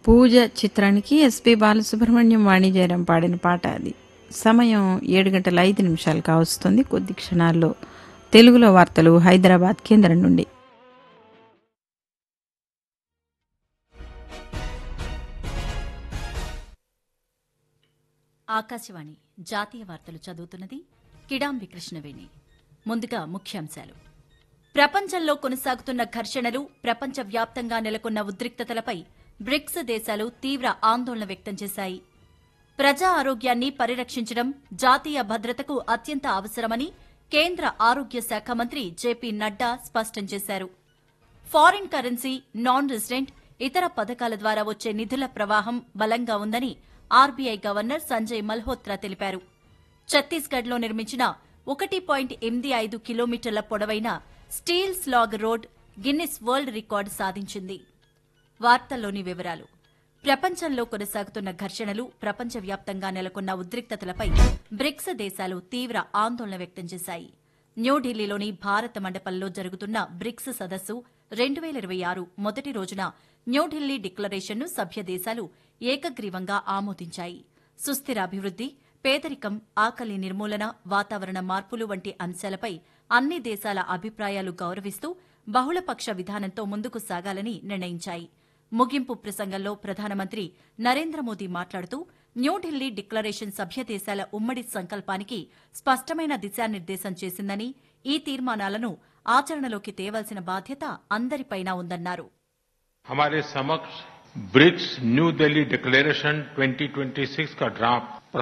పూజ చిత్రానికి ఎస్పి బాలసుబ్రహ్మణ్యం వాణిజ్యరం పాడిన పాట అది సమయం ఏడు గంటల ఐదు నిమిషాలు కావస్తుంది కొద్ది క్షణాల్లో తెలుగులో వార్తలు హైదరాబాద్ కేంద్రం నుండి ఆకాశవాణి జాతీయ వార్తలు చదువుతున్నది కిడాంబి కృష్ణవేణి ముందుగా ముఖ్యాంశాలు ప్రపంచంలో కొనసాగుతున్న ఘర్షణలు ప్రపంచవ్యాప్తంగా నెలకొన్న ఉద్రిక్తతలపై బ్రిక్స్ దేశాలు తీవ్ర ఆందోళన వ్యక్తం చేశాయి ప్రజా ఆరోగ్యాన్ని పరిరక్షించడం జాతీయ భద్రతకు అత్యంత అవసరమని కేంద్ర ఆరోగ్య శాఖ మంత్రి జేపీ నడ్డా స్పష్టం చేశారు ఫారిన్ కరెన్సీ నాన్ రెసిడెంట్ ఇతర పథకాల ద్వారా వచ్చే నిధుల ప్రవాహం బలంగా ఉందని ఆర్బీఐ గవర్నర్ సంజయ్ మల్హోత్రా తెలిపారు ఛత్తీస్గఢ్లో నిర్మించిన ఒకటి పాయింట్ ఎనిమిది ఐదు కిలోమీటర్ల పొడవైన steel slag road Guinness world record సాధించింది వార్తల్లోని వివరాలు ప్రపంచంలో కొనసాగుతున్న ఘర్షణలు ప్రపంచవ్యాప్తంగా నెలకొన్న ఉద్రిక్తతలపై బ్రిక్స్ దేశాలు తీవ్ర ఆందోళన వ్యక్తం చేశాయి న్యూఢిల్లీలోని భారత మండపంలో జరుగుతున్న బ్రిక్స్ సదస్సు రెండు వేల ఇరవై ఆరు మొదటి రోజున న్యూఢిల్లీ డిక్లరేషన్ను సభ్య దేశాలు ఏకగ్రీవంగా ఆమోదించాయి సుస్థిర అభివృద్ది పేదరికం ఆకలి నిర్మూలన వాతావరణ మార్పులు వంటి అంశాలపై అన్ని దేశాల అభిప్రాయాలు గౌరవిస్తూ బహుళపక్ష విధానంతో ముందుకు సాగాలని నిర్ణయించాయి ముగింపు ప్రసంగంలో ప్రధానమంత్రి నరేంద్ర మోదీ మాట్లాడుతూ న్యూఢిల్లీ డిక్లరేషన్ సభ్య దేశాల ఉమ్మడి సంకల్పానికి స్పష్టమైన దిశానిర్దేశం చేసిందని ఈ తీర్మానాలను ఆచరణలోకి తేవాల్సిన బాధ్యత అందరిపైనా ఉందన్నారు हमारे समक्ष ब्रिक्स न्यू दिल्ली डिक्लेरेशन 2026 का ड्राफ्ट